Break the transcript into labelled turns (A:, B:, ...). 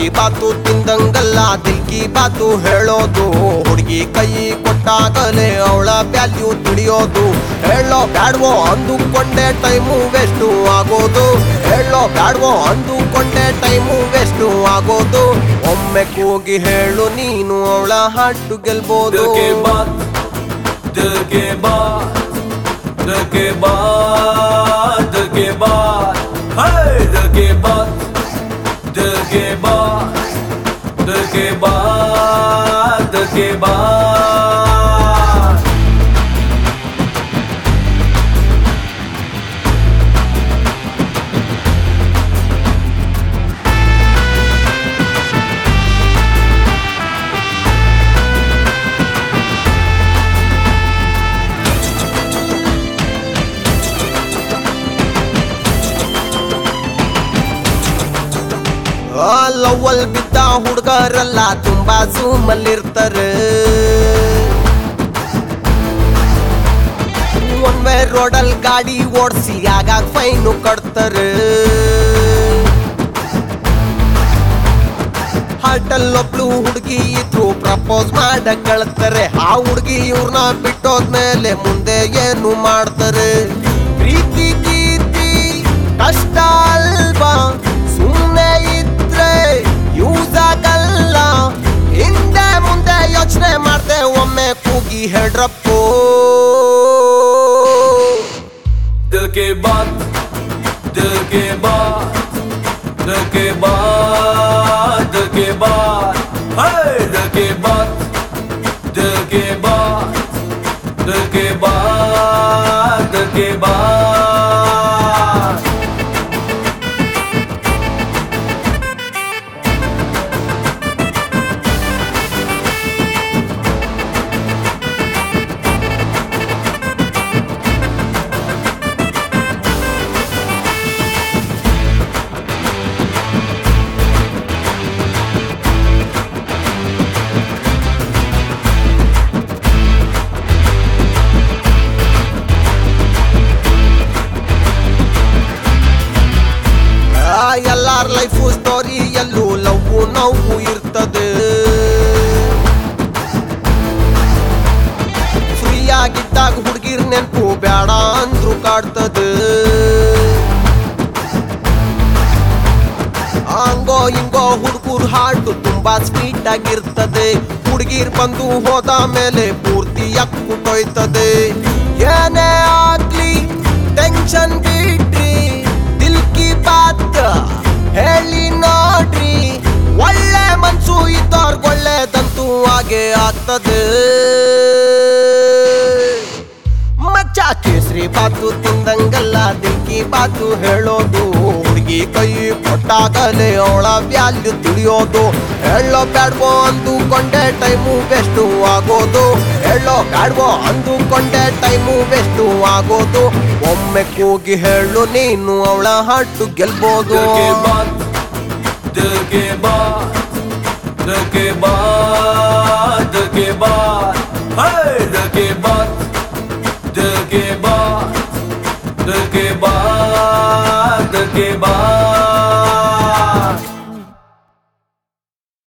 A: ಬಾತು ತಿಂದಂಗಲ್ಲ ದಿಲ್ಕಿ ಬಾತು ಹೇಳೋದು ಹುಡುಗಿ ಕೈ ಕೊಟ್ಟಾಗಲೇ ಅವಳ ವ್ಯಾಲ್ಯೂ ತಿಳಿಯೋದು ಹೇಳೋ ಬ್ಯಾಡ್ವೋ ಅಂದುಕೊಂಡೆ ಟೈಮು ವೇಸ್ಟು ಆಗೋದು ಹೇಳೋ ಬ್ಯಾಡ್ವೋ ಅಂದುಕೊಂಡೆ ಟೈಮು ವೇಸ್ಟು ಆಗೋದು ಒಮ್ಮೆ ಕೂಗಿ ಹೇಳು ನೀನು ಅವಳ ಹಾಟು ಗೆಲ್ಬೋದು
B: दिल के बाद दिल के बाद दिल के बाद दिल के बाद हाय दिल के बाद दिल के बाद दिल के बाद दिल के बाद
A: ಆ ಲವ್ವಲ್ ಬಿದ್ದ ಹುಡುಗರೆಲ್ಲ ತುಂಬಾ ಜೂಮಲ್ಲಿರ್ತಾರೆ ಒನ್ ವೇ ರೋಡಲ್ ಗಾಡಿ ಓಡಿಸಿ ಆಗಾಗ ಫೈನು ಕಟ್ತಾರೆ ಹಾಟಲ್ ಒಬ್ಳು ಹುಡುಗಿ ಇದ್ರು ಪ್ರಪೋಸ್ ಮಾಡ ಕಳ್ತಾರೆ ಆ ಹುಡುಗಿ ಇವ್ರನ್ನ ಬಿಟ್ಟೋದ್ಮೇಲೆ ಮುಂದೆ ಏನು ಮಾಡ್ತಾರೆ ಪ್ರೀತಿ ಗೀತಿ ಕಷ್ಟ ಅಲ್ವಾ ಸುಮ್ಮನೆ ಇದ್ರೆ ಯೂಸ್ ಆಗಲ್ಲ ಹಿಂದೆ ಮುಂದೆ ಯೋಚನೆ ಮಾಡ್ದೆ ಒಮ್ಮೆ ಕೂಗಿ ಹೇಳ್ರಪ್ಪೋ
B: दिल के बाद दिल के बाद दिल के बाद दिल के बाद हाय दिल के बाद दिल के बाद दिल के बाद दिल के बाद
A: ಆ ಎಲ್ಲಾರ್ ಲೈಫು ಸ್ಟೋರಿ ಎಲ್ಲೂ ಲವ್ವು ನೋವು ಇರ್ತದೆ ಫ್ರೀ ಆಗಿದ್ದಾಗ ಹುಡುಗಿರ್ ನೆನ್ಪು ಬೇಡ ಅಂದ್ರು ಕಾಡ್ತದೆ ಹಂಗೋ ಹಿಂಗೋ ಹುಡುಗರು ಹಾಡು ತುಂಬಾ ಸ್ವೀಟ್ ಆಗಿರ್ತದೆ ಹುಡುಗಿರ್ ಬಂದು ಹೋದ ಮೇಲೆ ಪೂರ್ತಿ ಅಕ್ಕುಟೋಯ್ತದೆ ಏನೇ ಆಗ್ಲಿ ಟೆನ್ಷನ್ ಬಿಟ್ರಿ ದಿಲ್ ಕಿ ಬಾತ್ ಹೇಳಿ ನೋಡ್ರಿ ಒಳ್ಳೆ ಮನ್ಸು ಇದ್ದವ್ರಿಗೆ ಒಳ್ಳೆದಂತೂ ಹಾಗೆ ಆಗ್ತದೆ ಮಚ್ಚ ಕೇಸರಿ ಬಾತು ತಿಂದಂಗಲ್ಲ ದಿಲ್ಕಿ ಬಾತು ಹೇಳೋದು ಹುಡುಗಿ ಕೈ ಕೊಟ್ಟಾಗಲೇ ಅವಳ ವ್ಯಾಲ್ಯೂ ತಿಳಿಯೋದು ಹೇಳೋ ಬ್ಯಾಡ್ವೋ ಅಂದುಕೊಂಡೆ ಟೈಮು ವೇಸ್ಟು ಆಗೋದು ಹೇಳೋ ಬ್ಯಾಡ್ವೋ ಅಂದುಕೊಂಡೆ ಟೈಮು ವೇಸ್ಟು ಆಗೋದು ಒಮ್ಮೆ ಕೂಗಿ ಹೇಳು ನೀನು ಅವಳ ಹಾಟು ಗೆಲ್ಬೋದು
B: दिल के बाद दिल के बाद दिल के बाद दिल के बाद हाय दिल के बाद दिल के बाद दिल के बाद दिल के बाद